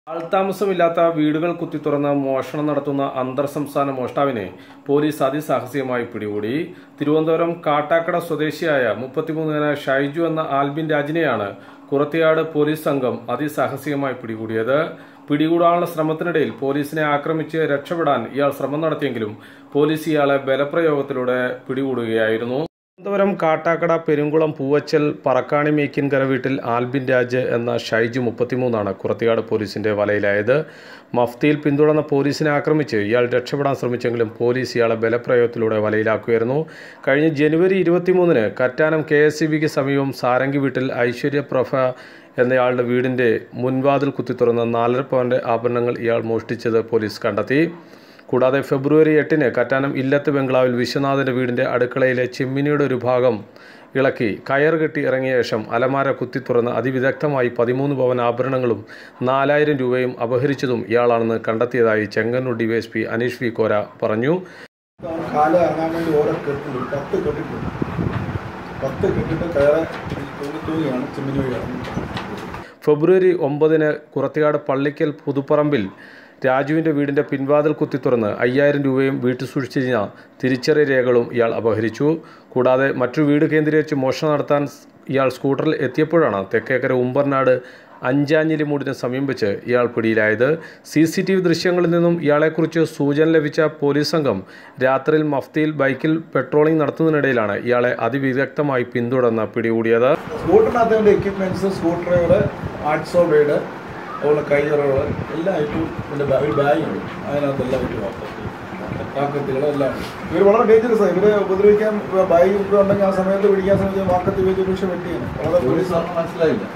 ആൾതാമസമില്ലാത്ത വീടുകൾ കുത്തിത്തുറന്ന് മോഷണം നടത്തുന്ന അന്തർ സംസ്ഥാന മോഷ്ടാവിനെ പോലീസ് അതിസാഹസികമായി പിടികൂടി തിരുവനന്തപുരം കാട്ടാക്കട സ്വദേശിയായ മുപ്പത്തിമൂന്നുകാരനായ ഷൈജു എന്ന ആൽബിൻ രാജിനെയാണ് കുറത്തിയാട് പോലീസ് സംഘം അതിസാഹസികമായി പിടികൂടിയത് പിടികൂടാനുള്ള ശ്രമത്തിനിടയിൽ പോലീസിനെ ആക്രമിച്ച് രക്ഷപ്പെടാൻ ഇയാൾ ശ്രമം നടത്തിയെങ്കിലും പോലീസ് ഇയാളെ ബലപ്രയോഗത്തിലൂടെ പിടികൂടുകയായിരുന്നു തിരുവനന്തപുരം കാട്ടാക്കട പെരുങ്കുളം പൂവച്ചൽ പറക്കാണി മേക്കിൻകര വീട്ടിൽ ആൽബിൻ രാജ് എന്ന ഷൈജു മുപ്പത്തിമൂന്നാണ് കുറത്തിയാട് പോലീസിന്റെ വലയിലായത് മഫ്തിയിൽ പിന്തുടർന്ന പോലീസിനെ ആക്രമിച്ച് ഇയാൾ രക്ഷപ്പെടാൻ ശ്രമിച്ചെങ്കിലും പോലീസ് ഇയാളെ ബലപ്രയോഗത്തിലൂടെ വലയിലാക്കുകയായിരുന്നു കഴിഞ്ഞ ജനുവരി ഇരുപത്തിമൂന്നിന് കറ്റാനം കെ എസ് സി ബിക്ക് സമീപം സാരംഗി വീട്ടിൽ ഐശ്വര്യ പ്രഭ എന്നയാളുടെ വീടിന്റെ മുൻവാതിൽ കുത്തിത്തുറന്ന നാലര പവന്റെ ആഭരണങ്ങൾ ഇയാൾ മോഷ്ടിച്ചത് പോലീസ് കണ്ടെത്തി കൂടാതെ ഫെബ്രുവരി എട്ടിന് കറ്റാനം ഇല്ലത്ത് ബംഗ്ലാവിൽ വിശ്വനാഥന്റെ വീടിന്റെ അടുക്കളയിലെ ചിമ്മിനിയുടെ ഒരു ഭാഗം ഇളക്കി കയർ കെട്ടി ഇറങ്ങിയ ശേഷം അലമാര കുത്തി തുറന്ന് അതിവിദഗ്ധമായി പതിമൂന്ന് പവൻ ആഭരണങ്ങളും നാലായിരം രൂപയും അപഹരിച്ചതും ഇയാളാണെന്ന് കണ്ടെത്തിയതായി ചെങ്ങന്നൂർ ഡിവൈഎസ്പി അനീഷ് വി കോര പറഞ്ഞു കാല് ഇറങ്ങാൻ വേണ്ടി ഓരോ കെട്ടുണ്ട് പത്ത് കെട്ടിട്ടുണ്ട് പത്ത് കെട്ടിട്ട് കയറെ തൂങ്ങി തൂങ്ങിയാണ് ചിമ്മിനി വഴി ഇറങ്ങുന്നത് ഫെബ്രുവരി ഒമ്പതിന് കുറത്തിയാട് പള്ളിക്കൽ പുതുപ്പറമ്പിൽ രാജുവിന്റെ വീടിന്റെ പിൻവാതിൽ കുത്തിത്തുറന്ന് അയ്യായിരം രൂപയും വീട്ടിൽ സൂക്ഷിച്ചിരുന്ന തിരിച്ചറിയ രേഖകളും ഇയാൾ അപഹരിച്ചു കൂടാതെ മറ്റൊരു വീട് കേന്ദ്രീകരിച്ച് മോഷണം നടത്താൻ ഇയാൾ സ്കൂട്ടറിൽ എത്തിയപ്പോഴാണ് തെക്കേക്കര ഉമ്പർനാട് അഞ്ചാഞ്ഞിലി മൂടിന് സമീപിച്ച് ഇയാൾ പിടിയിലായത് സി സി ടി വി ദൃശ്യങ്ങളിൽ നിന്നും ഇയാളെക്കുറിച്ച് സൂചന ലഭിച്ച പോലീസ് സംഘം രാത്രിയിൽ മഫ്തിയിൽ ബൈക്കിൽ പെട്രോളിംഗ് നടത്തുന്നതിനിടയിലാണ് ഇയാളെ അതിവിദഗ്ധമായി പിന്തുടർന്ന് പിടികൂടിയത് സ്കൂട്ടറിനകത്ത് എൻ്റെ എക്യുപ്മെൻറ്റ്സ് സ്കൂട്ടറുകൾ ആർട്സോ ബ്ലേഡ് അതുപോലെ കൈയറുകൾ എല്ലാം ആയിട്ടും എൻ്റെ ഒരു ബാഗുണ്ട് അതിനകത്ത് എല്ലാം ആയിട്ട് നോക്കാം മാർക്കറ്റുകൾ എല്ലാം ഉണ്ട്. ഇവർ വളരെ ഡേഞ്ചറസ് ആണ് ഇവരെ ഉപദ്രവിക്കാൻ ബാഗ് ഒക്കെ ഉണ്ടെങ്കിൽ ആ സമയത്ത് പിടിക്കാൻ ശ്രമിച്ച മാർക്കറ്റ് വെച്ച് പക്ഷെ വെട്ടിയാണ് വളരെ പോലീസ് മനസ്സിലായില്ല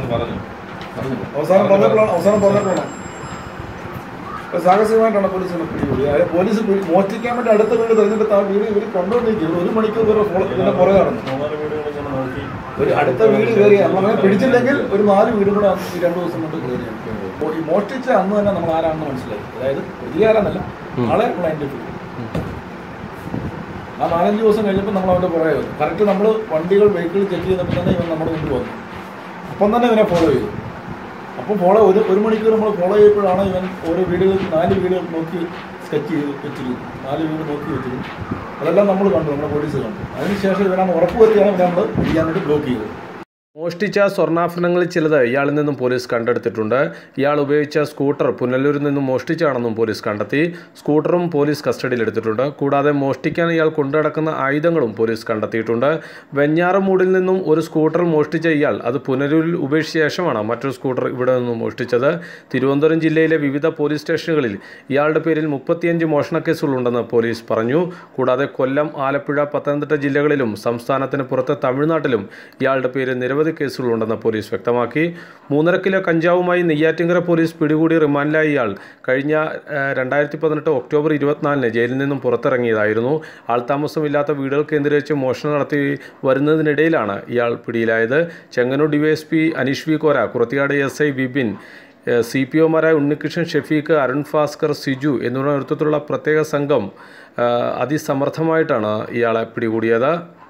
അവസാനം പറഞ്ഞപ്പോഴാണ് അവസാനം പറഞ്ഞപ്പോഴാണ് അപ്പൊ സാഹസികമായിട്ടാണ് പോലീസിനെ പിടികൂടി അതായത് പോലീസ് പിടി- മോഷ്ടിക്കാൻ വേണ്ടി അടുത്ത വീട് തിരഞ്ഞെടുത്ത് ആ വീട് ഇവർ കൊണ്ടുവന്നിരിക്കും ഒരു മണിക്കൂർ വരെ ഫോളോ ഇതിന്റെ പുറകെ നടന്നു ഒരു അടുത്ത വീട് കയറി അങ്ങനെ പിടിച്ചില്ലെങ്കിൽ ഒരു നാല് വീടും കൂടെ ഈ രണ്ടു ദിവസം കൊണ്ട് കയറിയാണ് അപ്പോൾ ഈ മോഷ്ടിച്ച അന്ന് തന്നെ നമ്മൾ ആരാണെന്ന് മനസ്സിലായി അതായത് പ്രതികാരമല്ല ആളെ നമ്മൾ ഐഡന്റിഫൈ ചെയ്തു ആ നാലഞ്ച് ദിവസം കഴിഞ്ഞപ്പോൾ നമ്മൾ അവൻ്റെ പുറകെ വന്നു കറക്റ്റ് നമ്മൾ വണ്ടികൾ വെഹിക്കിൾ ചെക്ക് ചെയ്തപ്പോൾ തന്നെ ഇവൻ നമ്മുടെ മുമ്പിൽ വന്നു അപ്പം തന്നെ ഇവനെ ഫോളോ ചെയ്തു അപ്പോൾ ഫോളോ ഒരു ഒരു മണിക്കൂർ നമ്മൾ ഫോളോ ചെയ്തപ്പോഴാണ് ഇവൻ ഓരോ വീടുകൾ നാല് വീടുകൾ നോക്കി സ്കെച്ച് ചെയ്ത് വെച്ചിരുന്നു നാല് വീട് നോക്കി വെച്ചിരുന്നു അതെല്ലാം നമ്മൾ കണ്ടു നമ്മുടെ പോലീസ് കണ്ടു അതിനുശേഷം ഇവനാണ് ഉറപ്പ് വരുത്തിയാണ് ഇവനെ നമ്മൾ പിടിക്കാൻ വേണ്ടി ബ്ലോക്ക് ചെയ്തത് മോഷ്ടിച്ച സ്വർണ്ണാഭരണങ്ങളിൽ ചിലത് ഇയാളിൽ നിന്നും പോലീസ് കണ്ടെടുത്തിട്ടുണ്ട് ഇയാൾ ഉപയോഗിച്ച സ്കൂട്ടർ പുനലൂരിൽ നിന്നും മോഷ്ടിച്ചാണെന്നും പോലീസ് കണ്ടെത്തി സ്കൂട്ടറും പോലീസ് കസ്റ്റഡിയിലെടുത്തിട്ടുണ്ട് കൂടാതെ മോഷ്ടിക്കാൻ ഇയാൾ കൊണ്ടുനടക്കുന്ന ആയുധങ്ങളും പോലീസ് കണ്ടെത്തിയിട്ടുണ്ട് വെഞ്ഞാറമൂടിൽ നിന്നും ഒരു സ്കൂട്ടർ മോഷ്ടിച്ച ഇയാൾ അത് പുനലൂരിൽ ഉപേക്ഷിച്ച ശേഷമാണ് മറ്റൊരു സ്കൂട്ടർ ഇവിടെ നിന്നും മോഷ്ടിച്ചത് തിരുവനന്തപുരം ജില്ലയിലെ വിവിധ പോലീസ് സ്റ്റേഷനുകളിൽ ഇയാളുടെ പേരിൽ മുപ്പത്തിയഞ്ച് മോഷണക്കേസുകളുണ്ടെന്ന് പോലീസ് പറഞ്ഞു കൂടാതെ കൊല്ലം ആലപ്പുഴ പത്തനംതിട്ട ജില്ലകളിലും സംസ്ഥാനത്തിന് പുറത്ത് തമിഴ്നാട്ടിലും ഇയാളുടെ പേരിൽ നിരവധി കേസുകളുണ്ടെന്ന് പോലീസ് വ്യക്തമാക്കി മൂന്നര കിലോ കഞ്ചാവുമായി നെയ്യാറ്റിങ്കര പോലീസ് പിടികൂടി റിമാൻഡിലായ ഇയാൾ കഴിഞ്ഞ രണ്ടായിരത്തി പതിനെട്ട് ഒക്ടോബർ ഇരുപത്തിനാലിന് ജയിലിൽ നിന്നും പുറത്തിറങ്ങിയതായിരുന്നു ആൾതാമസമില്ലാത്ത വീടുകൾ കേന്ദ്രീകരിച്ച് മോഷണം നടത്തി വരുന്നതിനിടയിലാണ് ഇയാൾ പിടിയിലായത് Chengannur DYSP Aneesh V Kora Kurathiyad S I Vipin C P ഒമാരായ ഉണ്ണികൃഷ്ണൻ ഷെഫീഖ് അരുൺ ഭാസ്കർ സിജു എന്നിവരുടെ നേതൃത്വത്തിലുള്ള പ്രത്യേക സംഘം ആ, അതിസമർത്ഥമായിട്ടാണ് ഇയാളെ പിടികൂടിയത്